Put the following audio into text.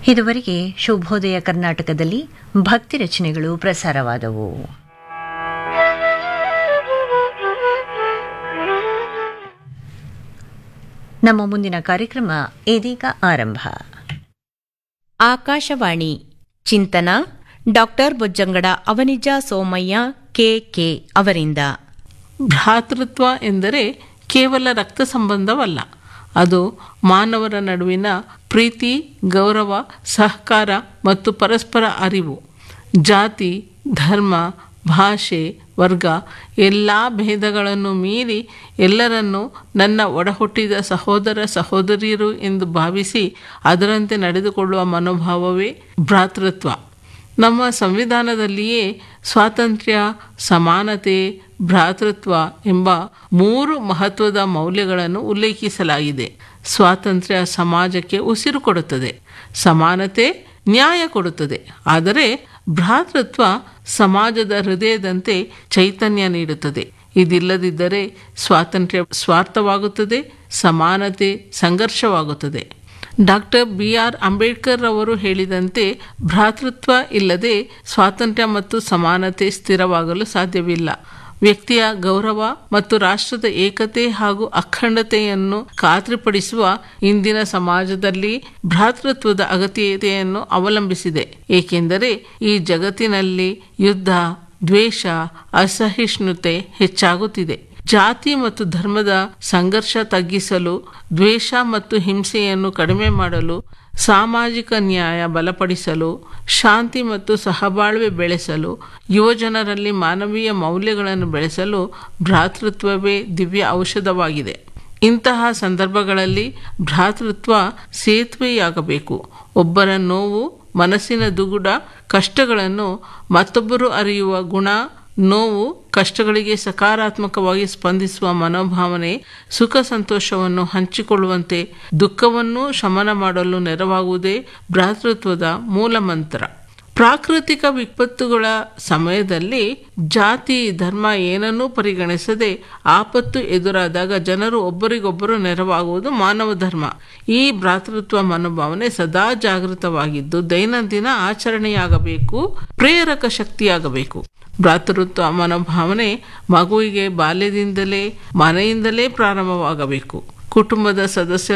ಇದುವರೆಗೆ ಶುಭೋದಯ ಕರ್ನಾಟಕದಲ್ಲಿ ಭಕ್ತಿ ರಚನೆಗಳು ಪ್ರಸಾರವಾದವು ನಮ್ಮ ಮುಂದಿನ ಕಾರ್ಯಕ್ರಮ ಇದೀಗ ಆರಂಭ Akashvani Chintana doctor Bojjangada Avanija Somaiah K K ಅವರಿಂದ ಭ್ರಾತೃತ್ವ ಎಂದರೆ ಕೇವಲ ರಕ್ತ ಸಂಬಂಧವಲ್ಲ ಅದು ಮಾನವರ ನಡುವಿನ ಪ್ರೀತಿ ಗೌರವ ಸಹಕಾರ ಮತ್ತು ಪರಸ್ಪರ ಅರಿವು ಜಾತಿ ಧರ್ಮ ಭಾಷೆ ವರ್ಗ ಎಲ್ಲ ಭೇದಗಳನ್ನು ಮೀರಿ ಎಲ್ಲರನ್ನೂ ನನ್ನ ಒಡಹುಟ್ಟಿದ ಸಹೋದರ ಸಹೋದರಿಯರು ಎಂದು ಭಾವಿಸಿ ಅದರಂತೆ ನಡೆದುಕೊಳ್ಳುವ ಮನೋಭಾವವೇ ಭ್ರಾತೃತ್ವ ನಮ್ಮ ಸಂವಿಧಾನದಲ್ಲಿಯೇ ಸ್ವಾತಂತ್ರ್ಯ ಸಮಾನತೆ ಭ್ರಾತೃತ್ವ ಎಂಬ ಮೂರು ಮಹತ್ವದ ಮೌಲ್ಯಗಳನ್ನು ಉಲ್ಲೇಖಿಸಲಾಗಿದೆ ಸ್ವಾತಂತ್ರ್ಯ ಸಮಾಜಕ್ಕೆ ಉಸಿರು ಕೊಡುತ್ತದೆ ಸಮಾನತೆ ನ್ಯಾಯ ಕೊಡುತ್ತದೆ ಆದರೆ ಭ್ರಾತೃತ್ವ ಸಮಾಜದ ಹೃದಯದಂತೆ ಚೈತನ್ಯ ನೀಡುತ್ತದೆ ಇದಿಲ್ಲದಿದ್ದರೆ ಸ್ವಾತಂತ್ರ್ಯ ಸ್ವಾರ್ಥವಾಗುತ್ತದೆ ಸಮಾನತೆ ಸಂಘರ್ಷವಾಗುತ್ತದೆ ಡಾಕ್ಟರ್ ಬಿ ಆರ್ ಅಂಬೇಡ್ಕರ್ ಅವರು ಹೇಳಿದಂತೆ ಭ್ರಾತೃತ್ವ ಇಲ್ಲದೆ ಸ್ವಾತಂತ್ರ್ಯ ಮತ್ತು ಸಮಾನತೆ ಸ್ಥಿರವಾಗಲು ಸಾಧ್ಯವಿಲ್ಲ ವ್ಯಕ್ತಿಯ ಗೌರವ ಮತ್ತು ರಾಷ್ಟ್ರದ ಏಕತೆ ಹಾಗೂ ಅಖಂಡತೆಯನ್ನು ಖಾತ್ರಿಪಡಿಸುವ ಇಂದಿನ ಸಮಾಜದಲ್ಲಿ ಭ್ರಾತೃತ್ವದ ಅಗತ್ಯತೆಯನ್ನು ಅವಲಂಬಿಸಿದೆ ಏಕೆಂದರೆ ಈ ಜಗತ್ತಿನಲ್ಲಿ ಯುದ್ಧ ದ್ವೇಷ ಅಸಹಿಷ್ಣುತೆ ಹೆಚ್ಚಾಗುತ್ತಿದೆ ಜಾತಿ ಮತ್ತು ಧರ್ಮದ ಸಂಘರ್ಷ ತಗ್ಗಿಸಲು ದ್ವೇಷ ಮತ್ತು ಹಿಂಸೆಯನ್ನು ಕಡಿಮೆ ಮಾಡಲು ಸಾಮಾಜಿಕ ನ್ಯಾಯ ಬಲಪಡಿಸಲು ಶಾಂತಿ ಮತ್ತು ಸಹಬಾಳ್ವೆ ಬೆಳೆಸಲು ಯುವಜನರಲ್ಲಿ ಮಾನವೀಯ ಮೌಲ್ಯಗಳನ್ನು ಬೆಳೆಸಲು ಭ್ರಾತೃತ್ವವೇ ದಿವ್ಯ ಔಷಧವಾಗಿದೆ ಇಂತಹ ಸಂದರ್ಭಗಳಲ್ಲಿ ಭ್ರಾತೃತ್ವ ಸೇತುವೆಯಾಗಬೇಕು ಒಬ್ಬರ ನೋವು ಮನಸ್ಸಿನ ದುಗುಡ ಕಷ್ಟಗಳನ್ನು ಮತ್ತೊಬ್ಬರು ಅರಿಯುವ ಗುಣ ನೋವು ಕಷ್ಟಗಳಿಗೆ ಸಕಾರಾತ್ಮಕವಾಗಿ ಸ್ಪಂದಿಸುವ ಮನೋಭಾವನೆ ಸುಖ ಸಂತೋಷವನ್ನು ಹಂಚಿಕೊಳ್ಳುವಂತೆ ದುಃಖವನ್ನು ಶಮನ ಮಾಡಲು ನೆರವಾಗುವುದೇ ಭ್ರಾತೃತ್ವದ ಮೂಲ ಮಂತ್ರ ಪ್ರಾಕೃತಿಕ ವಿಪತ್ತುಗಳ ಸಮಯದಲ್ಲಿ ಜಾತಿ ಧರ್ಮ ಏನನ್ನೂ ಪರಿಗಣಿಸದೆ ಆಪತ್ತು ಎದುರಾದಾಗ ಜನರು ಒಬ್ಬರಿಗೊಬ್ಬರು ನೆರವಾಗುವುದು ಮಾನವ ಧರ್ಮ ಈ ಭ್ರಾತೃತ್ವ ಮನೋಭಾವನೆ ಸದಾ ಜಾಗೃತವಾಗಿದ್ದು ದೈನಂದಿನ ಆಚರಣೆಯಾಗಬೇಕು ಪ್ರೇರಕ ಶಕ್ತಿಯಾಗಬೇಕು ಭ್ರಾತೃತ್ವ ಮನೋಭಾವನೆ ಮಗುವಿಗೆ ಬಾಲ್ಯದಿಂದಲೇ ಮನೆಯಿಂದಲೇ ಪ್ರಾರಂಭವಾಗಬೇಕು ಕುಟುಂಬದ ಸದಸ್ಯರು